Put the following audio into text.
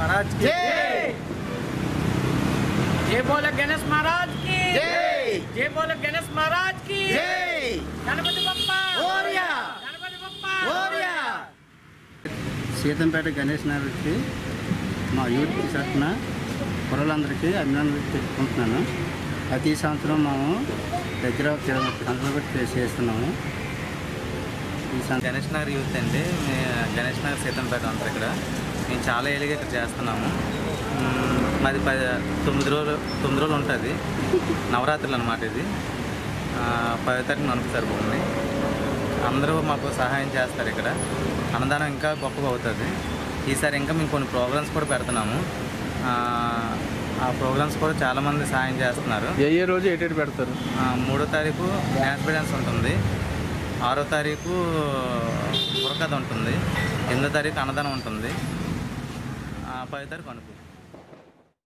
महाराज की जय बोले गणेश महाराज की जय। जय बोले गणेश महाराज की जय गणपति बप्पा ఓరియా गणपति बप्पा ఓరియా సీతంపేట గణేష్ నగర్కి మా యూత్ తరఫున కుర్రలందరికీ అభినందనలు తెలుపుకుంటున్నాను ప్రతి సంవత్సరం మేము దగ్గర ఒక ఇరవై ముప్పై సంవత్సరాలు పెట్టి చేస్తున్నాము ఈ సంవత్సరం గణేష్ నగర్ యూత్ అండి మే గణేష్ నగర్ సీతంపేట ఉంటారు ఇక్కడ మేము చాలా ఏళ్ళుగా ఇక్కడ చేస్తున్నాము మ్మ్, మాది పది తొమ్మిది రోజులు తొమ్మిది రోజులు ఉంటుంది నవరాత్రులు అనమాట ఇది ఆ, పదో తారీఖు నడుపుతారు భూమిని అందరూ మాకు సహాయం చేస్తారు ఇక్కడ అన్నదానం ఇంకా గొప్పగా అవుతుంది ఈసారి ఇంకా మేము కొన్ని ప్రోగ్రామ్స్ కూడా పెడుతున్నాము ఆ, ఆ ప్రోగ్రామ్స్ కూడా చాలామంది సహాయం చేస్తున్నారు ఏ ఏ రోజు ఎటు పెడతారు ఆ, మూడో తారీఖు డ్యాన్స్ డాన్స్ ఉంటుంది ఆరో తారీఖు బుర్రకథ ఉంటుంది ఎనిమిదో తారీఖు అన్నదానం ఉంటుంది ఆ, పదో తారీఖు అనుకో